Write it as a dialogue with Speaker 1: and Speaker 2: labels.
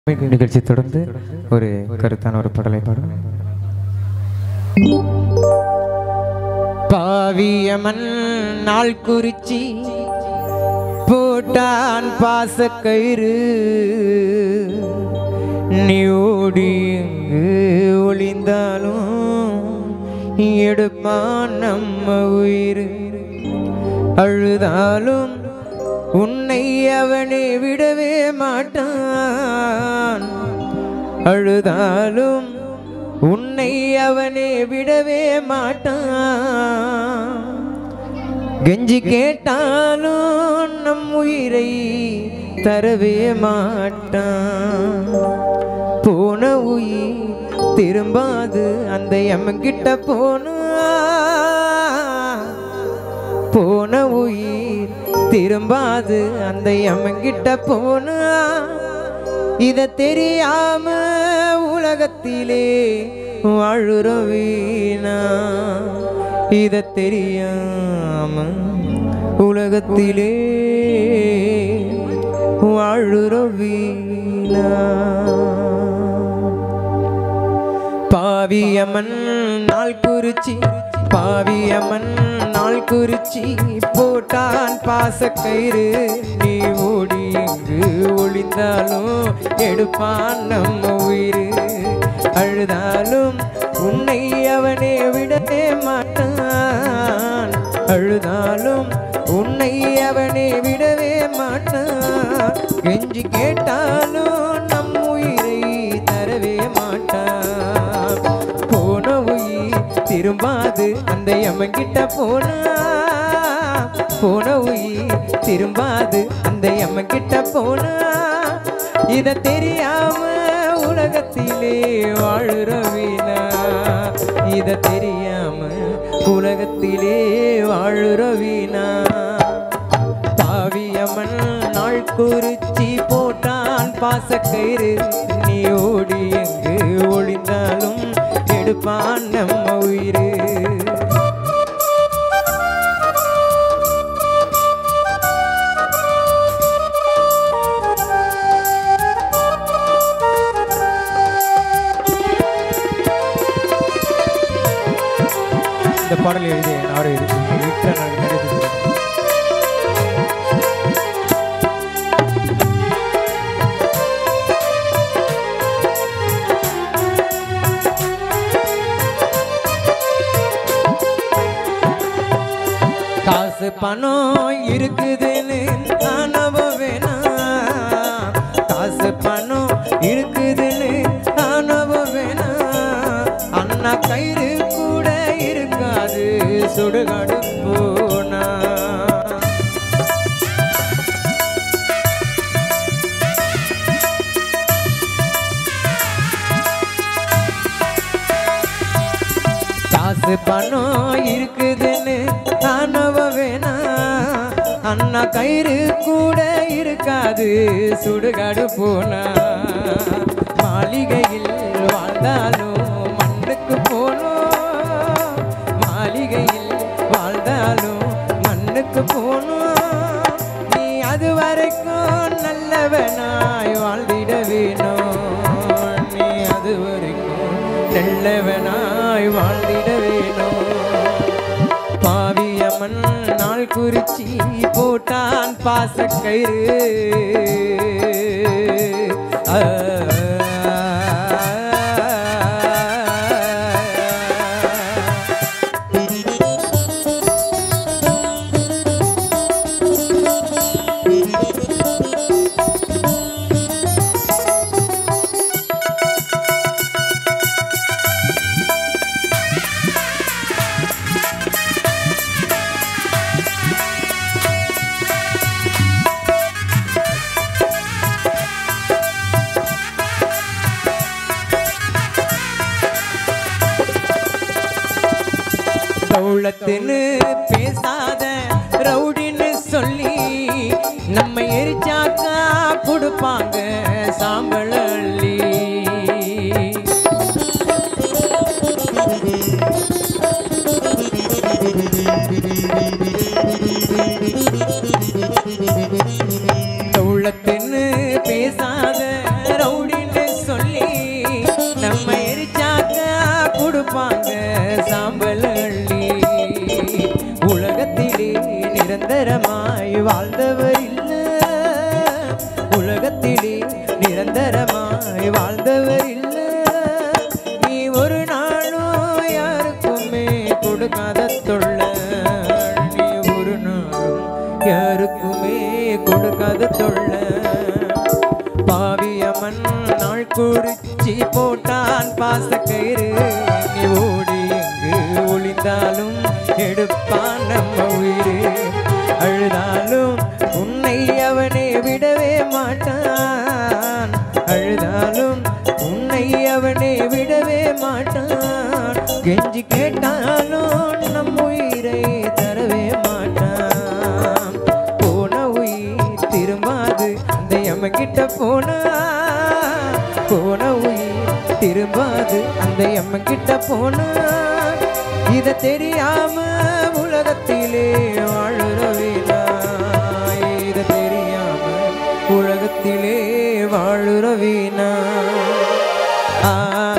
Speaker 1: நிகழ்ச்சி தொடர்ந்து ஒரு கருத்தான ஒரு பாடலை பாடும் பாவியமன் நாள் குறிச்சி போட்டான் பாசக்கயிறு நீ ஓடி எங்கு ஒளிந்தாலும் எடுப்பான் நம்ம உயிர் அழுதாலும் உன்னை அவனே விடவே மாட்டான் அழுதாலும் உன்னை அவனே விடவே மாட்டான் கெஞ்சி கேட்டாலும் நம் உயிரை தரவே மாட்டான் போன உயிர் திரும்பாது அந்த எம்மகிட்ட போனா போன உயிர் திரும்பாது அந்த எம்மங்கிட்ட போனா இத தெரியாம உலகத்திலே வாழுற வீணா இத தெரியாம உலகத்திலே வாழுற வீணா பாவியம்மன் நாள் குறிச்சி பாவியம்மன் நாள் குறிச்சி போட்டான் பாசக்கயிறு நீ ஓடி எங்கு ஒளிந்தாலும் எடுப்பான் நம்ம உயிர் அழுதாலும் உன்னை அவனே விடவே மாட்டான் அழுதாலும் உன்னை அவனே விடவே மாட்டான் கெஞ்சி கேட்டாலும் நம் உயிரை தரவே மாட்டான் போன உயிர் திரும்பாது அந்த எம்மங்கிட்ட போனா போன உயிர் திரும்பாது அந்த எம்மங்கிட்ட போனா இத தெரியாம உலகத்திலே வாழுற வீணா இத தெரியாம உலகத்திலே வாழுற வீணா பாவியம்மன் நாள் குறிச்சி போட்டான் பாசக்கயிறு நீ ஓடி எங்கு ஒளிந்தாலும் எடுப்பான் நம்ம உயிர் இந்த பாடல் எழுதிய நாடு விக்டர் நடித்திருக்கிறார் காசு பணம் இருக்குதுன்னு ஆனவ வேணாம் காசு பணம் இருக்குதுன்னு ஆனவ வேணாம் அண்ணா கயிறு கூட இருக்காது சுடுகாடு போனா காசு பணம் இருக்குதுன்னு ஆனவ வேணா அண்ணா கயிறு கூட இருக்காது சுடுகாடு போனா மாளிகையில் வாழ்ந்தாலும் மண்ணுக்கு போனோம் மாளிகையில் வாழ்ந்தாலும் மண்ணுக்கு போனோம் நீ அது வரைக்கும் நல்லவனாய் வாழ்ந்திட வேணும் நீ அது வரைக்கும் நல்லவனாய் வாழ்ந்திட வேணும் பாவியம்மன் நாள் குறிச்சி போட்டான் பாசக்கயிறு ஆ. தௌலத்துன்னு பேசாத ரவுடின்னு சொல்லி நம்ம எரிச்சாக்கா கொடுப்பாங்க சாம்பல் அள்ளி தௌலத்துன்னு பேசாத ரவுடி
Speaker 2: நிரந்தரமாய் வாழ்ந்தவர் இல்ல நீ ஒரு நாளும் யாருக்குமே கொடுக்காத தொல்ல நீ ஒரு நாளும் யாருக்குமே கொடுக்காத தொல்ல பாவியமன் நாள் குறிச்சி போட்டான் பாசக்கயிறு நீ ஓடி எங்கு ஒளிந்தாலும் எடுப்பான் நம்ம உயிரு அழுதாலும் உன்னை அவனே விடவே மாட்டான் அழுதாலும் உன்னை அவனே விடவே மாட்டான் கெஞ்சி கேட்டாலும் நம் உயிரை தரவே மாட்டான் போன உயிர் திரும்பாது அந்த எம்ம கிட்ட போனா போன உயிர் திரும்பாது அந்த எம்ம கிட்ட போனா இத தெரியாம உலகத்திலே வாழுறவினா இத தெரியாம உலகத்திலே வாழுறவினா ஆ